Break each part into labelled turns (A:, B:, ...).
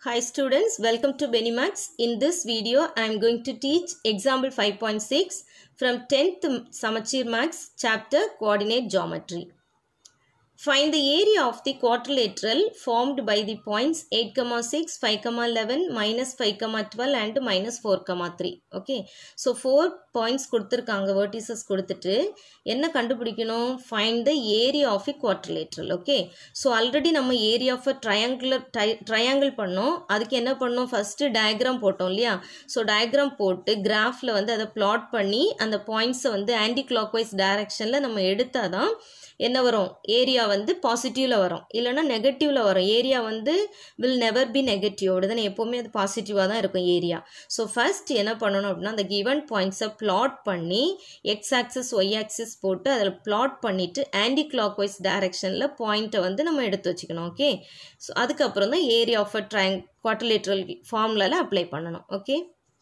A: Hi students, welcome to Benimax. In this video, I am going to teach example 5.6 from 10th Samachir Max chapter Coordinate Geometry. Find the area of the quadrilateral formed by the points 8, 6, 5, 11, minus 5, 12 and minus 4, 3. Okay. So, 4 points கொடுத்துருக்காங்க vertices கொடுத்துட்டு என்ன கண்டுபிடிக்கணும் find the area of a quadrilateral okay so already நம்ம area of a triangular triangle பண்ணோம் அதுக்கு என்ன பண்ணோம் first diagram போட்டோம் இல்லையா ஸோ டயக்ராம் போட்டு கிராஃபில் வந்து அதை பிளாட் பண்ணி அந்த பாயிண்ட்ஸை வந்து ஆன்டி கிளாக் வைஸ் டைரக்ஷனில் நம்ம எடுத்தால் தான் என்ன வரும் ஏரியா வந்து பாசிட்டிவில் வரும் இல்லைனா நெகட்டிவில் வரும் ஏரியா வந்து வில் நெவர் பி நெகட்டிவ் அப்படிதானே எப்போவுமே அது பாசிட்டிவாக தான் இருக்கும் ஏரியா ஸோ ஃபர்ஸ்ட் என்ன பண்ணணும் அப்படின்னா அந்த கிவன் பாயிண்ட்ஸை பிளாட் பண்ணி எக்ஸ் ஆக்சிஸ் ஒய் ஆக்சிஸ் போட்டு அதில் பிளாட் பண்ணிவிட்டு ஆன்டி கிளாக் வைஸ் டைரக்ஷனில் பாயிண்ட்டை வந்து நம்ம எடுத்து வச்சுக்கணும் ஓகே ஸோ அதுக்கப்புறம் தான் ஏரியா ஆஃப் அ ட்ரைங் குவார்டர்லேட்ரல் ஃபார்முலாவில் அப்ளை பண்ணணும் ஓகே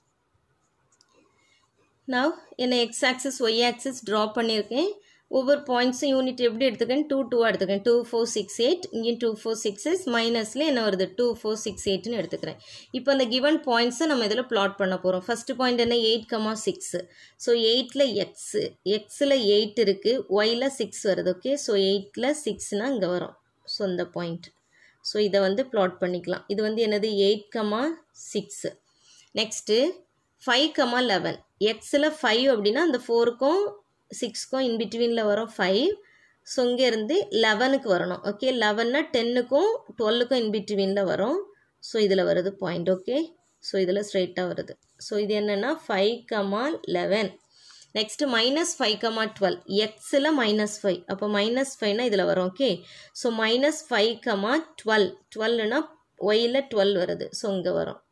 A: நான் என்ன x axis y axis draw பண்ணியிருக்கேன் ஒவ்வொரு பாயிண்ட்ஸும் யூனிட் எப்படி எடுத்துக்கேன் டூ டூவாக எடுத்துக்கேன் டூ ஃபோர் சிக்ஸ் எயிட் இங்கே டூ ஃபோர் சிக்ஸ் எஸ் மைனஸில் என்ன வருது டூ ஃபோர் சிக்ஸ் எயிட்னு எடுத்துக்கிறேன் இப்போ அந்த கிவன் பாயிண்ட்ஸை நம்ம இதில் பிளாட் பண்ண போகிறோம் ஃபஸ்ட்டு பாயிண்ட் என்ன எயிட் கமா சிக்ஸு ஸோ எயிட்டில் எக்ஸு எக்ஸில் எயிட் இருக்குது ஒயில் சிக்ஸ் வருது ஓகே ஸோ எயிட்டில் சிக்ஸ்னால் இங்கே வரும் ஸோ இந்த பாயிண்ட் ஸோ இதை வந்து பிளாட் பண்ணிக்கலாம் இது வந்து என்னது eight comma six next five comma eleven எக்ஸில் ஃபைவ் அப்படின்னா அந்த ஃபோருக்கும் சிக்ஸ்க்கும் இன்பிட்வீனில் வரும் ஃபைவ் ஸோ இங்கேருந்து லெவனுக்கு வரணும் ஓகே லெவன்னா டென்னுக்கும் டுவெல்லுக்கும் இன்பிட்வீனில் வரும் ஸோ இதில் வருது பாயிண்ட் ஓகே ஸோ இதில் ஸ்ட்ரைட்டாக வருது ஸோ இது என்னென்னா five comma eleven next minus five comma twelve எக்ஸில் மைனஸ் ஃபைவ் அப்போ மைனஸ் ஃபைவ்னா இதில் வரும் okay so minus five comma twelve டுவெல்னா ஒயில் டுவெல் வருது ஸோ இங்கே வரும்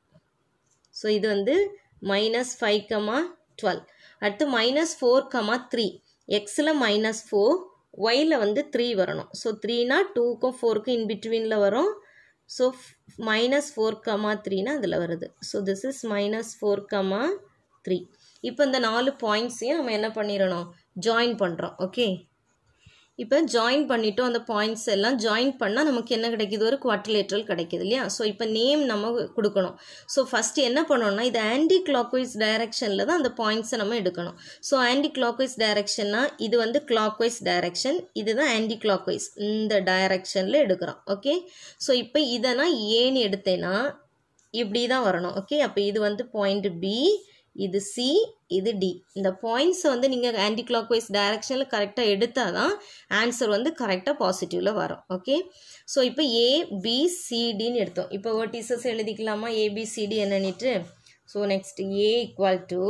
A: ஸோ இது வந்து மைனஸ் ஃபைவ் கமா டுவெல் அடுத்து மைனஸ் ஃபோர் கமா த்ரீ எக்ஸில் மைனஸ் ஃபோர் ஒயில் வந்து த்ரீ வரணும் ஸோ த்ரீனா டூக்கும் ஃபோருக்கும் இன்பிட்வீனில் வரும் ஸோ மைனஸ் ஃபோர் கமா த்ரீனா அதில் வருது so this is minus four comma three இப்போ இந்த நாலு பாயிண்ட்ஸையும் நம்ம என்ன பண்ணிடணும் ஜாயின் பண்ணுறோம் ஓகே இப்போ ஜாயின் பண்ணிட்டோம் அந்த பாயிண்ட்ஸ் எல்லாம் ஜாயின் பண்ணால் நமக்கு என்ன கிடைக்கிது ஒரு குவார்டர்லேட்ரல் கிடைக்கிது இல்லையா ஸோ இப்போ நேம் நம்ம கொடுக்கணும் ஸோ ஃபஸ்ட்டு என்ன பண்ணணும்னா இது ஆன்டி கிளாக்வைஸ் டைரக்ஷனில் தான் அந்த பாயிண்ட்ஸை நம்ம எடுக்கணும் ஸோ ஆன்டி கிளாக்வைஸ் டைரக்ஷன்னா இது வந்து கிளாக்வைஸ் டைரக்ஷன் இது தான் ஆன்டி கிளாக்வைஸ் இந்த டைரக்ஷனில் எடுக்கிறோம் ஓகே ஸோ இப்போ இதை நான் ஏன்னு எடுத்தேன்னா இப்படி தான் வரணும் ஓகே அப்போ இது வந்து பாயிண்ட் பி இது சி இது டி இந்த பாயிண்ட்ஸை வந்து நீங்கள் ஆன்டி கிளாக் வைஸ் டைரக்ஷனில் கரெக்டாக எடுத்தால் தான் ஆன்சர் வந்து கரெக்டாக பாசிட்டிவில் வரும் ஓகே ஸோ இப்போ ஏபிசிடின்னு எடுத்தோம் இப்போ வேர்டிசஸ் எழுதிக்கலாமா ஏபிசிடி என்னன்னுட்டு so next A equal to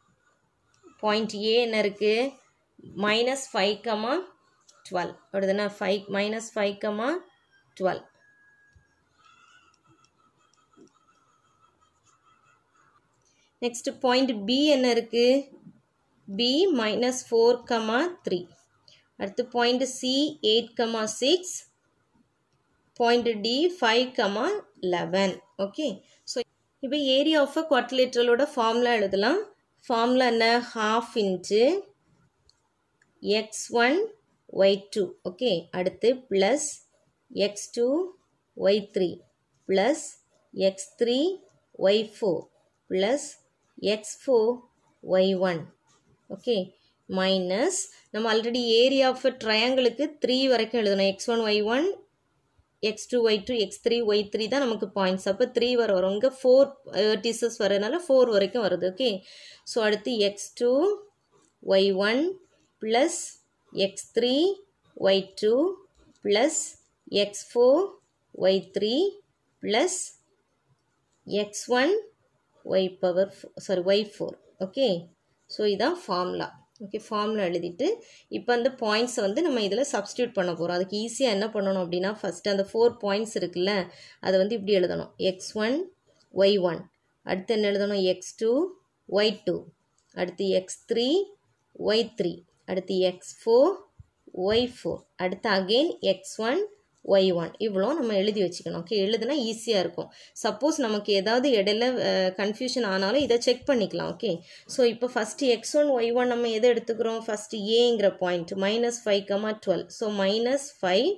A: point A என்ன இருக்குது மைனஸ் ஃபைவ் கமா டுவெல் அப்படிதானே five minus five comma twelve next point B என்ன இருக்குது B minus four comma three அடுத்து point C eight comma six point D five comma eleven okay so இப்போ area of a குவார்டர்லேட்ரலோட formula எழுதலாம் formula என்ன half into x one y two okay அடுத்து plus x two Y three plus x three y four plus x4 y1 okay minus நம்ம already area of ட்ரையாங்கிளுக்கு three வரைக்கும் எழுதணும் x one y one x two y two x three y three தான் நமக்கு points அப்போ three வர வரும் இங்கே ஃபோர் டீசஸ் வரதுனால ஃபோர் வரைக்கும் வருது ஓகே ஸோ அடுத்து x two y one plus x three y two plus x four y three plus x one y power sorry y four okay so இதான் ஃபார்முலா ஓகே ஃபார்முலா எழுதிட்டு இப்போ அந்த பாயிண்ட்ஸை வந்து நம்ம இதில் சப்ஸ்டியூட் பண்ண போகிறோம் அதுக்கு ஈஸியாக என்ன பண்ணணும் அப்படின்னா ஃபஸ்ட்டு அந்த ஃபோர் பாயிண்ட்ஸ் இருக்குல்ல அதை வந்து இப்படி எழுதணும் எக்ஸ் ஒன் ஒய் ஒன் அடுத்து என்ன எழுதணும் எக்ஸ் டூ ஒய் டூ அடுத்து எக்ஸ் த்ரீ ஒய் த்ரீ அடுத்து எக்ஸ் ஃபோர் ஒய் ஃபோர் அடுத்து again x one y one இவ்வளோ நம்ம எழுதி வச்சுக்கணும் ஓகே எழுதுனா ஈஸியாக இருக்கும் சப்போஸ் நமக்கு ஏதாவது இடையில கன்ஃபியூஷன் ஆனாலும் இதை செக் பண்ணிக்கலாம் ஓகே ஸோ இப்போ first x one y one நம்ம எதை எடுத்துக்கிறோம் ஃபஸ்ட்டு ஏங்கிற point minus five comma twelve so minus five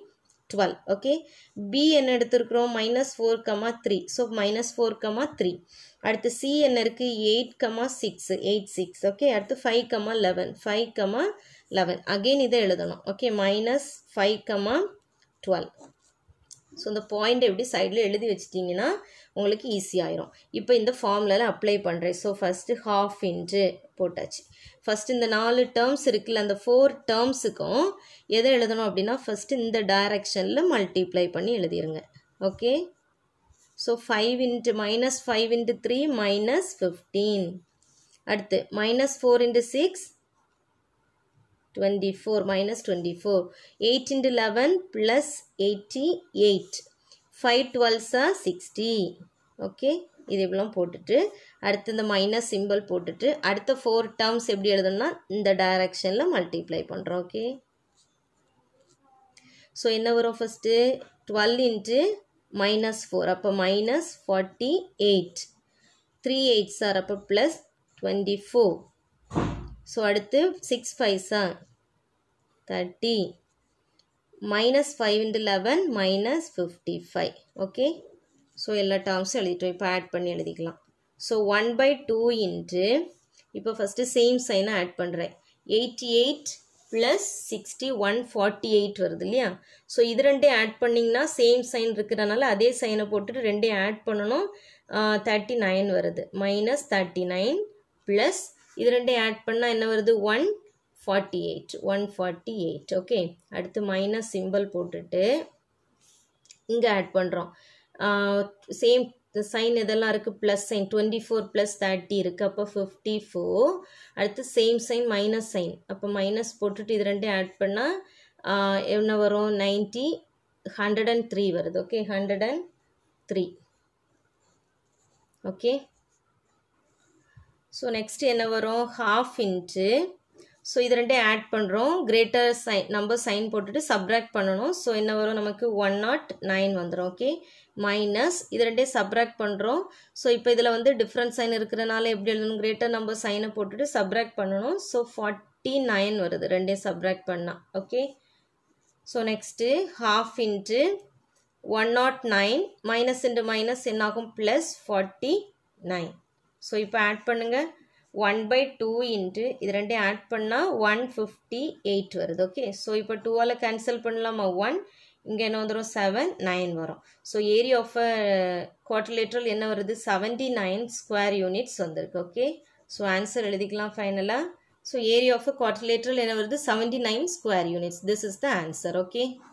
A: twelve okay B என்ன எடுத்திருக்கிறோம் minus four comma three so minus four comma three அடுத்து சி என்ன இருக்குது eight comma six eight six okay அடுத்து five comma eleven five comma eleven again இதை எழுதணும் okay minus five comma twelve so இந்த point எப்படி சைடில் எழுதி வச்சிட்டிங்கன்னா உங்களுக்கு ஈஸி ஆயிரும் இப்போ இந்த ஃபார்முலாவில் அப்ளை பண்ணுறேன் ஸோ ஃபஸ்ட்டு ஹாஃப் இன்ட்டு போட்டாச்சு ஃபஸ்ட் இந்த நாலு டேர்ம்ஸ் இருக்குல்ல அந்த ஃபோர் டேர்ம்ஸுக்கும் எதை எழுதணும் அப்படின்னா ஃபஸ்ட்டு இந்த டைரக்ஷனில் மல்டிப்ளை பண்ணி எழுதிருங்க okay so five into minus five into three minus fifteen அடுத்து minus four into six twenty four minus twenty four eight into eleven plus eighty eight five டுவெல்ஸா சிக்ஸ்டி ஓகே இது இவ்வளோ போட்டுட்டு அடுத்து இந்த மைனஸ் சிம்பிள் போட்டுட்டு அடுத்த ஃபோர் டேர்ம்ஸ் எப்படி எழுதணும்னா இந்த டைரக்ஷனில் மல்டிப்ளை பண்ணுறோம் ஓகே ஸோ என்ன வரும் first twelve into minus four அப்போ minus forty eight three eight sir அப்போ ப்ளஸ் டுவெண்ட்டி ஃபோர் ஸோ அடுத்து six five sir thirty minus five into eleven minus fifty five okay so எல்லா டேர்ம்ஸும் எழுதிட்டோம் இப்போ ஆட் பண்ணி எழுதிக்கலாம் ஸோ ஒன் பை டூ இன்ட்டு இப்போ ஃபஸ்ட்டு சேம் சைனை ஆட் பண்ணுறேன் eighty eight plus sixty one forty eight வருது இல்லையா ஸோ இது ரெண்டே ஆட் பண்ணிங்கன்னா சேம் சைன் இருக்கிறனால அதே சைனை போட்டுட்டு ரெண்டே ஆட் பண்ணணும் தேர்ட்டி நைன் வருது மைனஸ் தேர்ட்டி நைன் ப்ளஸ் இது ரெண்டே ஆட் பண்ணால் என்ன வருது one forty eight one forty eight okay அடுத்து மைனஸ் சிம்பிள் போட்டுட்டு இங்கே ஆட் பண்ணுறோம் சேம் சைன் இதெல்லாம் இருக்குது plus sign twenty four plus thirty இருக்குது அப்போ ஃபிஃப்டி ஃபோர் அடுத்து சேம் சைன் மைனஸ் சைன் அப்போ மைனஸ் போட்டுட்டு இது ரெண்டையும் ஆட் பண்ணால் என்ன வரும் நைன்ட்டி ஹண்ட்ரட் அண்ட் த்ரீ வருது okay hundred and three okay so next என்ன வரும் ஹாஃப் இன்ட்டு ஸோ இது ரெண்டையும் ஆட் பண்ணுறோம் கிரேட்டர் சைன் நம்பர் சைன் போட்டுட்டு சப்ராக்ட் பண்ணணும் ஸோ என்ன வரும் நமக்கு ஒன் நாட் நைன் வந்துடும் ஓகே மைனஸ் இது ரெண்டையும் சப்ராக்ட் பண்ணுறோம் ஸோ இப்போ இதில் வந்து டிஃப்ரெண்ட் சைன் இருக்கிறனால எப்படி எழுதணும் கிரேட்டர் நம்பர் சைனை போட்டுட்டு சப்ராக்ட் பண்ணணும் ஸோ ஃபார்ட்டி நைன் வருது ரெண்டையும் சப்ராக்ட் பண்ணால் okay so next half into one not nine minus into minus என்னாகும் ப்ளஸ் ஃபார்ட்டி நைன் ஸோ இப்போ ஆட் பண்ணுங்கள் ஒன் பை டூ இன்ட்டு இது ரெண்டையும் ஆட் பண்ணால் ஒன் ஃபிஃப்டி எயிட் வருது ஓகே ஸோ இப்போ டூவால் கேன்சல் பண்ணலாமா ஒன் இங்கே என்ன வந்துடும் செவன் நைன் வரும் so area of a quadrilateral என்ன வருது செவன்டி நைன் ஸ்கொயர் யூனிட்ஸ் வந்திருக்கு ஓகே ஸோ ஆன்சர் எழுதிக்கலாம் ஃபைனலாக so area of a quadrilateral என்ன வருது seventy nine square units this is the answer okay